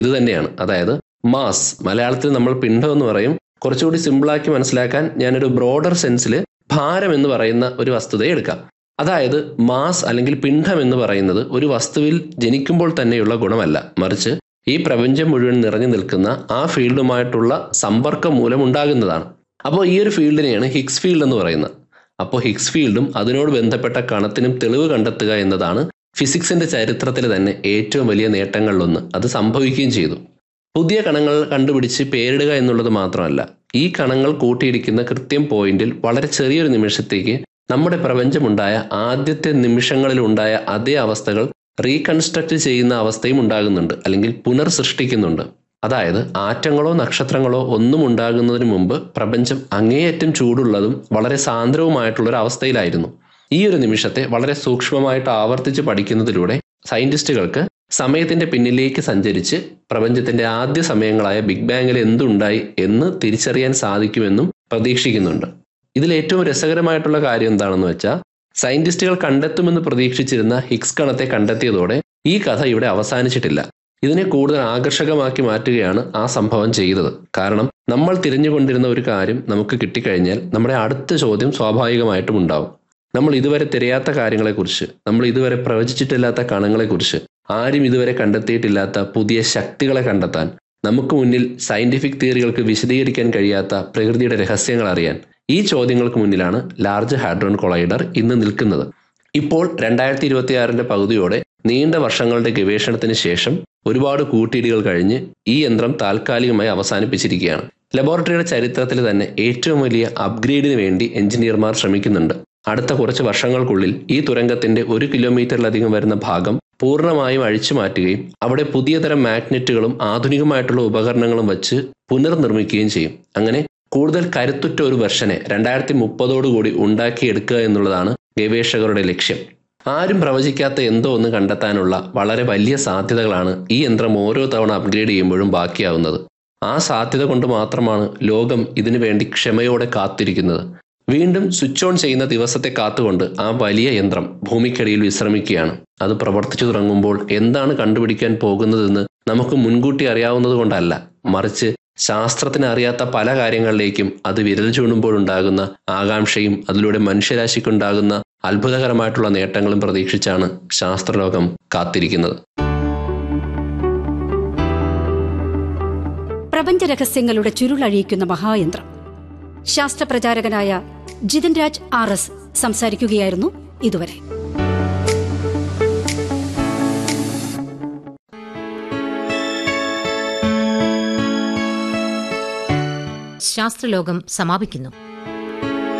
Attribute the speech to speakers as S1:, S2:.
S1: ഇത് തന്നെയാണ് അതായത് മാസ് മലയാളത്തിൽ നമ്മൾ പിണ്ഡം എന്ന് പറയും കുറച്ചുകൂടി സിമ്പിളാക്കി മനസ്സിലാക്കാൻ ഞാനൊരു ബ്രോഡർ സെൻസിൽ ഭാരം എന്ന് പറയുന്ന ഒരു വസ്തുതയെ എടുക്കാം അതായത് മാസ് അല്ലെങ്കിൽ പിണ്ഡം എന്ന് പറയുന്നത് ഒരു വസ്തുവിൽ ജനിക്കുമ്പോൾ തന്നെയുള്ള ഗുണമല്ല മറിച്ച് ഈ പ്രപഞ്ചം മുഴുവൻ നിറഞ്ഞു നിൽക്കുന്ന ആ ഫീൽഡുമായിട്ടുള്ള സമ്പർക്കം മൂലം ഉണ്ടാകുന്നതാണ് അപ്പോൾ ഈ ഒരു ഫീൽഡിനെയാണ് ഹിഗ്സ് ഫീൽഡ് എന്ന് പറയുന്നത് അപ്പോൾ ഹിഗ്സ് ഫീൽഡും അതിനോട് ബന്ധപ്പെട്ട കണത്തിനും തെളിവ് കണ്ടെത്തുക എന്നതാണ് ഫിസിക്സിന്റെ ചരിത്രത്തിൽ തന്നെ ഏറ്റവും വലിയ നേട്ടങ്ങളിലൊന്ന് അത് സംഭവിക്കുകയും ചെയ്തു പുതിയ കണങ്ങൾ കണ്ടുപിടിച്ച് പേരിടുക എന്നുള്ളത് മാത്രമല്ല ഈ കണങ്ങൾ കൂട്ടിയിടിക്കുന്ന കൃത്യം പോയിന്റിൽ വളരെ ചെറിയൊരു നിമിഷത്തേക്ക് നമ്മുടെ പ്രപഞ്ചമുണ്ടായ ആദ്യത്തെ നിമിഷങ്ങളിൽ ഉണ്ടായ അതേ അവസ്ഥകൾ റീകൺസ്ട്രക്ട് ചെയ്യുന്ന അവസ്ഥയും ഉണ്ടാകുന്നുണ്ട് അല്ലെങ്കിൽ പുനർസൃഷ്ടിക്കുന്നുണ്ട് അതായത് ആറ്റങ്ങളോ നക്ഷത്രങ്ങളോ ഒന്നും ഉണ്ടാകുന്നതിന് മുമ്പ് പ്രപഞ്ചം അങ്ങേയറ്റം ചൂടുള്ളതും വളരെ സാന്ദ്രവുമായിട്ടുള്ള ഒരു അവസ്ഥയിലായിരുന്നു ഈ ഒരു നിമിഷത്തെ വളരെ സൂക്ഷ്മമായിട്ട് ആവർത്തിച്ച് പഠിക്കുന്നതിലൂടെ സയന്റിസ്റ്റുകൾക്ക് സമയത്തിന്റെ പിന്നിലേക്ക് സഞ്ചരിച്ച് പ്രപഞ്ചത്തിന്റെ ആദ്യ സമയങ്ങളായ ബിഗ് ബാങ്ങിൽ എന്തുണ്ടായി എന്ന് തിരിച്ചറിയാൻ സാധിക്കുമെന്നും പ്രതീക്ഷിക്കുന്നുണ്ട് ഇതിൽ ഏറ്റവും രസകരമായിട്ടുള്ള കാര്യം എന്താണെന്ന് വെച്ചാൽ സയന്റിസ്റ്റുകൾ കണ്ടെത്തുമെന്ന് പ്രതീക്ഷിച്ചിരുന്ന ഹിഗ്സ് കണത്തെ കണ്ടെത്തിയതോടെ ഈ കഥ ഇവിടെ അവസാനിച്ചിട്ടില്ല ഇതിനെ കൂടുതൽ ആകർഷകമാക്കി മാറ്റുകയാണ് ആ സംഭവം ചെയ്തത് കാരണം നമ്മൾ തിരഞ്ഞുകൊണ്ടിരുന്ന ഒരു കാര്യം നമുക്ക് കിട്ടിക്കഴിഞ്ഞാൽ നമ്മുടെ അടുത്ത ചോദ്യം സ്വാഭാവികമായിട്ടും ഉണ്ടാവും നമ്മൾ ഇതുവരെ തിരയാത്ത കാര്യങ്ങളെക്കുറിച്ച് നമ്മൾ ഇതുവരെ പ്രവചിച്ചിട്ടില്ലാത്ത കണങ്ങളെക്കുറിച്ച് ആരും ഇതുവരെ കണ്ടെത്തിയിട്ടില്ലാത്ത പുതിയ ശക്തികളെ കണ്ടെത്താൻ നമുക്ക് മുന്നിൽ സയന്റിഫിക് തിയറികൾക്ക് വിശദീകരിക്കാൻ കഴിയാത്ത പ്രകൃതിയുടെ രഹസ്യങ്ങൾ അറിയാൻ ഈ ചോദ്യങ്ങൾക്ക് മുന്നിലാണ് ലാർജ് ഹാഡ്രോൺ കൊളൈഡർ ഇന്ന് നിൽക്കുന്നത് ഇപ്പോൾ രണ്ടായിരത്തി ഇരുപത്തിയാറിന്റെ പകുതിയോടെ നീണ്ട വർഷങ്ങളുടെ ഗവേഷണത്തിന് ശേഷം ഒരുപാട് കൂട്ടിയിടികൾ കഴിഞ്ഞ് ഈ യന്ത്രം താൽക്കാലികമായി അവസാനിപ്പിച്ചിരിക്കുകയാണ് ലബോറട്ടറിയുടെ ചരിത്രത്തിൽ തന്നെ ഏറ്റവും വലിയ അപ്ഗ്രേഡിന് വേണ്ടി എഞ്ചിനീയർമാർ ശ്രമിക്കുന്നുണ്ട് അടുത്ത കുറച്ച് വർഷങ്ങൾക്കുള്ളിൽ ഈ തുരങ്കത്തിന്റെ ഒരു കിലോമീറ്ററിലധികം വരുന്ന ഭാഗം പൂർണ്ണമായും അഴിച്ചു മാറ്റുകയും അവിടെ പുതിയ തരം മാഗ്നറ്റുകളും ആധുനികമായിട്ടുള്ള ഉപകരണങ്ങളും വച്ച് പുനർനിർമ്മിക്കുകയും ചെയ്യും അങ്ങനെ കൂടുതൽ കരുത്തുറ്റ ഒരു വെർഷനെ രണ്ടായിരത്തി മുപ്പതോടുകൂടി ഉണ്ടാക്കിയെടുക്കുക എന്നുള്ളതാണ് ഗവേഷകരുടെ ലക്ഷ്യം ആരും പ്രവചിക്കാത്ത എന്തോ ഒന്ന് കണ്ടെത്താനുള്ള വളരെ വലിയ സാധ്യതകളാണ് ഈ യന്ത്രം ഓരോ തവണ അപ്ഗ്രേഡ് ചെയ്യുമ്പോഴും ബാക്കിയാവുന്നത് ആ സാധ്യത കൊണ്ട് മാത്രമാണ് ലോകം ഇതിനു വേണ്ടി ക്ഷമയോടെ കാത്തിരിക്കുന്നത് വീണ്ടും സ്വിച്ച് ഓൺ ചെയ്യുന്ന ദിവസത്തെ കാത്തുകൊണ്ട് ആ വലിയ യന്ത്രം ഭൂമിക്കടിയിൽ വിശ്രമിക്കുകയാണ് അത് പ്രവർത്തിച്ചു തുടങ്ങുമ്പോൾ എന്താണ് കണ്ടുപിടിക്കാൻ പോകുന്നതെന്ന് നമുക്ക് മുൻകൂട്ടി അറിയാവുന്നത് കൊണ്ടല്ല മറിച്ച് ശാസ്ത്രത്തിന് അറിയാത്ത പല കാര്യങ്ങളിലേക്കും അത് വിരൽ ചൂണ്ടുമ്പോഴുണ്ടാകുന്ന ആകാംക്ഷയും അതിലൂടെ മനുഷ്യരാശിക്കുണ്ടാകുന്ന അത്ഭുതകരമായിട്ടുള്ള നേട്ടങ്ങളും പ്രതീക്ഷിച്ചാണ് ശാസ്ത്രലോകം കാത്തിരിക്കുന്നത്
S2: പ്രപഞ്ച രഹസ്യങ്ങളുടെ ചുരുളഴിയിക്കുന്ന മഹായന്ത്രം ശാസ്ത്രപ്രചാരകനായ ജിതൻ രാജ് ആർ എസ് സംസാരിക്കുകയായിരുന്നു ഇതുവരെ
S3: ശാസ്ത്രലോകം സമാപിക്കുന്നു